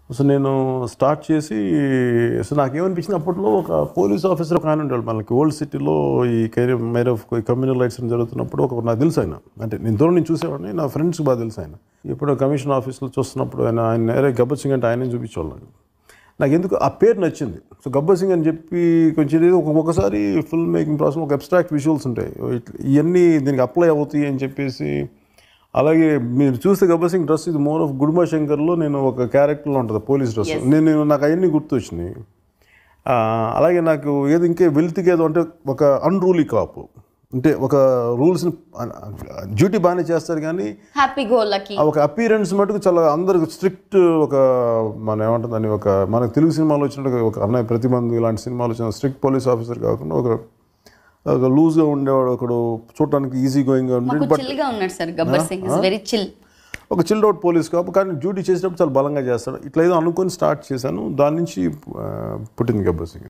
so నేను start చేసి so నాకేమనిపించింది అప్పట్లో ఒక పోలీస్ ఆఫీసర్ ఒక ఆయన ఉండేవాడు మనకి ఓల్డ్ సిటీలో ఈ కెరీర్ మేర్ ఆఫ్ కమ్యూనల్ రైట్స్ అని జరుగుతున్నప్పుడు ఒక నాకు తెలుసు ఆయన అంటే నేను దూరం నుంచి చూసేవాడిని నా ఫ్రెండ్స్ బాగా తెలుసు ఆయన ఇప్పుడు కమిషన్ ఆఫీస్లో చూస్తున్నప్పుడు ఆయన ఆయన నేరే గబ్బర్ సింగ్ అంటే ఆయనే చూపించేవాళ్ళు నాకు నాకు ఎందుకు ఆ పేరు నచ్చింది సో గబ్బర్ సింగ్ అని చెప్పి కొంచెం ఇది ఒక ఒకసారి ఫిల్మ్ మేకింగ్ ప్రాసెస్ ఒక అబ్స్ట్రాక్ట్ విజువల్స్ ఉంటాయి ఇట్ల- ఇవన్నీ దీనికి అప్లై అవుతాయి అని చెప్పేసి అలాగే మీరు చూస్తే గబ్బర్ సింగ్ డ్రెస్ ఇది మోర్ ఆఫ్ గుడుమా శంకర్లో నేను ఒక క్యారెక్టర్లో ఉంటుంది పోలీస్ డ్రెస్ నేను నేను నాకు అవన్నీ గుర్తొచ్చినాయి ఆ, అలాగే నాకు ఏది ఇంకే వెల్త్కి ఏదో అంటే ఒక అన్రూలీ కాపు అంటే ఒక రూల్స్ని డ్యూటీ బాగానే చేస్తారు కానీ హ్యాపీ గో లక్కీ ఆ ఒక అపీరెన్స్ మటుకు చాలా అందరికి స్ట్రిక్ట్ ఒక మన ఏమంటుందని ఒక మనకు తెలుగు సినిమాలో వచ్చినట్టు ఒక అన్నయ్య ప్రతిబంధు ఇలాంటి సినిమాలు వచ్చిన స్ట్రిక్ట్ పోలీస్ ఆఫీసర్ కాకుండా ఒక ఒక లూజ్గా ఉండేవాడు ఒకడు చూడటానికి ఈజీ గోయింగ్గా ఉండి మాకు చిల్ గా ఉన్నాడు sir Gabbar Singh is very chill ఒక చిల్డ్ అవుట్ పోలీస్ కాపు కానీ డ్యూటీ చేసేటప్పుడు చాలా బలంగా చేస్తాడు ఇట్లా ఏదో అనుకొని స్టార్ట్ చేశాను దాని నుంచి ఆ, పుట్టింది గబ్బర్ సింగ్